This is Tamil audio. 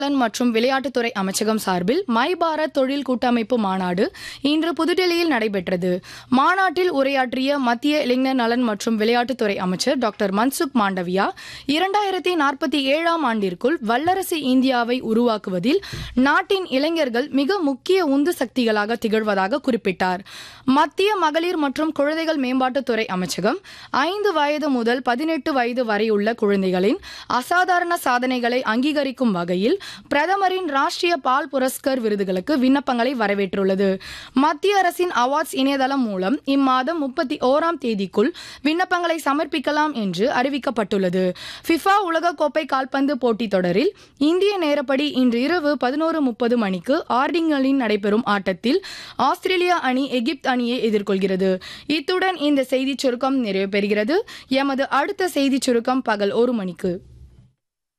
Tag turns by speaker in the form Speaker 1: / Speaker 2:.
Speaker 1: நலன் மற்றும் விளையாட்டுத்துறை அமைச்சகம் சார்பில் மை பாரத் தொழில் கூட்டமைப்பு மாநாடு இன்று புதுடெல்லியில் நடைபெற்றது மாநாட்டில் உரையாற்றிய மத்திய இளைஞர் நலன் மற்றும் விளையாட்டுத்துறை அமைச்சர் டாக்டர் மன்சுக் மாண்டவியா இரண்டாயிரத்தி நாற்பத்தி ஏழாம் ஆண்டிற்குள் வல்லரசு இந்தியாவை உருவாக்குவதில் நாட்டின் இளைஞர்கள் மிக முக்கிய உந்து சக்திகளாக திகழ்வதாக குறிப்பிட்டார் மத்திய மகளிர் மற்றும் குழந்தைகள் மேம்பாட்டுத்துறை அமைச்சகம் ஐந்து வயது முதல் பதினெட்டு வயது வரையுள்ள குழந்தைகளின் அசாதாரண சாதனைகளை அங்கீகரிக்கும் வகையில் பிரதமரின் ராஷ்டிரிய பால் புரஸ்கர் விருதுகளுக்கு விண்ணப்பங்களை வரவேற்றுள்ளது மத்திய அரசின் அவார்ட்ஸ் இணையதளம் மூலம் இம்மாதம் முப்பத்தி ஓராம் தேதிக்குள் விண்ணப்பங்களை சமர்ப்பிக்கலாம் என்று அறிவிக்கப்பட்டுள்ளது ஃபிஃபா உலகக்கோப்பை கால்பந்து போட்டித் தொடரில் இந்திய நேரப்படி இன்று இரவு பதினோரு முப்பது மணிக்கு ஆர்டிங்களில் நடைபெறும் ஆட்டத்தில் ஆஸ்திரேலியா அணி எகிப்து அணியை எதிர்கொள்கிறது இத்துடன் இந்த செய்திச் சுருக்கம் நிறைவு பெறுகிறது எமது அடுத்த செய்திச் சுருக்கம் பகல் ஒரு மணிக்கு